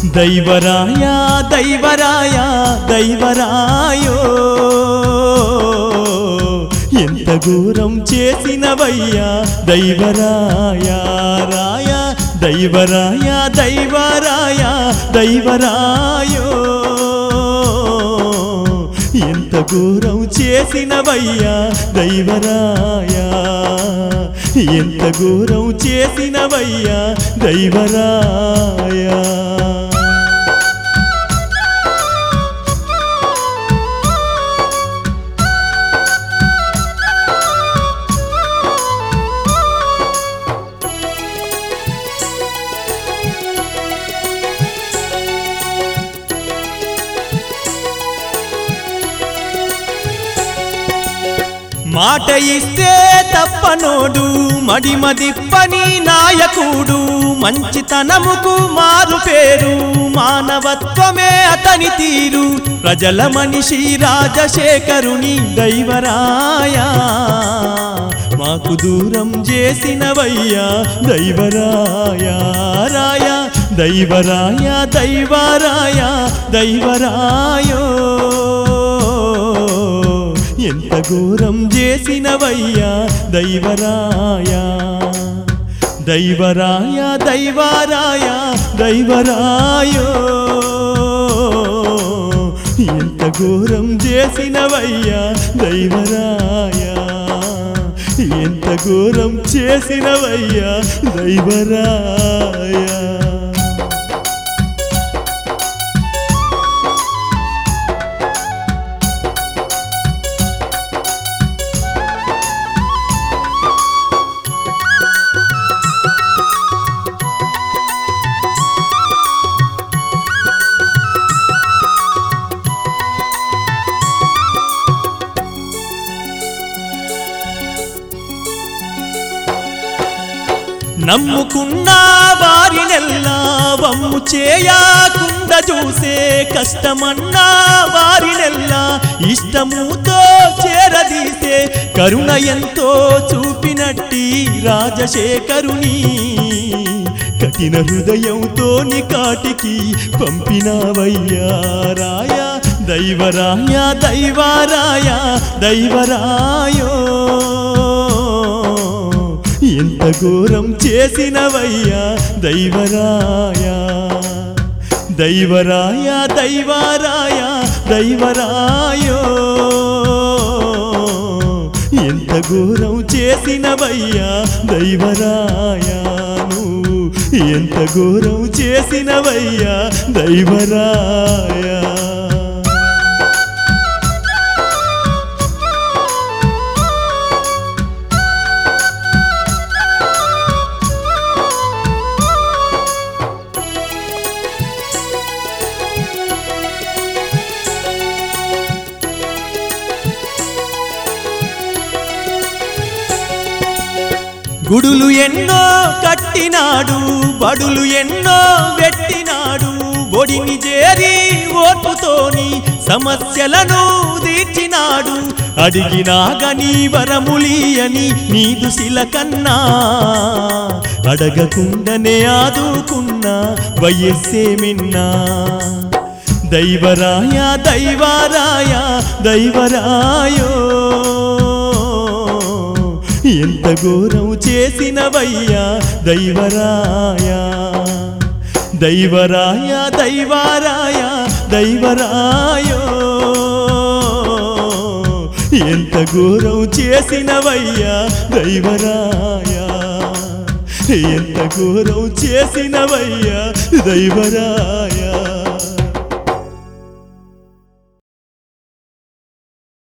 దైవరాయ దైవరాయ దైవరాయో ఎంత ఘోరం చేసినవయ్యా దైవరాయ రాయ దైవరాయ దైవరాయ దైవరాయో ఎంత ఘోరం చేసినవయ్యా దైవరాయ ఎంత ఘోరం చేసినవయ్యా దైవరాయ మాట ఇస్తే తప్పనోడు మడిమదిప్పని నాయకుడు మంచితనముకు మారు పేరు మానవత్వమే అతని తీరు ప్రజల మనిషి రాజశేఖరుని దైవరాయ మాకు దూరం చేసినవయ్యా దైవరాయ రాయ దైవరాయ దైవరాయ దైవరాయో ఎంత ఘోరం చేసినవయ్యా దైవరాయ దైవరాయ దైవరాయ దైవరాయో ఎంత ఘోరం చేసినవయ్యా దైవరాయ ఎంత ఘోరం చేసినవయ్యా దైవరాయ నమ్ముకున్న వారినెల్లా వమ్ము చేయకుండా చూసే కష్టమన్నా వారినెల్లా ఇష్టముతో చేరదీసే కరుణ ఎంతో చూపినట్టి రాజశేఖరుని కఠిన హృదయంతో కాటికి పంపినవయ్యా రాయ దైవరాయ దైవరాయ దైవరాయో ఎంత ఘోరం చేసినవయ్యా దైవరాయ దైవరాయ దైవరాయ దైవరాయో ఎంత ఘోరం చేసినవయ్యా దైవరాయ నువ్వు ఎంత ఘోరం చేసినవయ్యా దైవరాయ గుడులు ఎన్నో కట్టినాడు బడులు ఎన్నో పెట్టినాడు ఒడిని చేరి ఓర్పుతోని సమస్యలను తీర్చినాడు అడిగినాగని వరములియని నీదు శిలకన్నా అడగకుండానే ఆదుకున్నా వయస్సే మిన్నా దైవరాయ దైవరాయ దైవరాయో ఎంత ఘోరం చేసినవయ్యా దైవరాయ దైవరాయ దైవరాయ దైవరాయో ఎంత ఘోరం చేసినవయ్యా దైవరాయ ఎంత ఘోరం చేసినవయ్యా దైవరాయ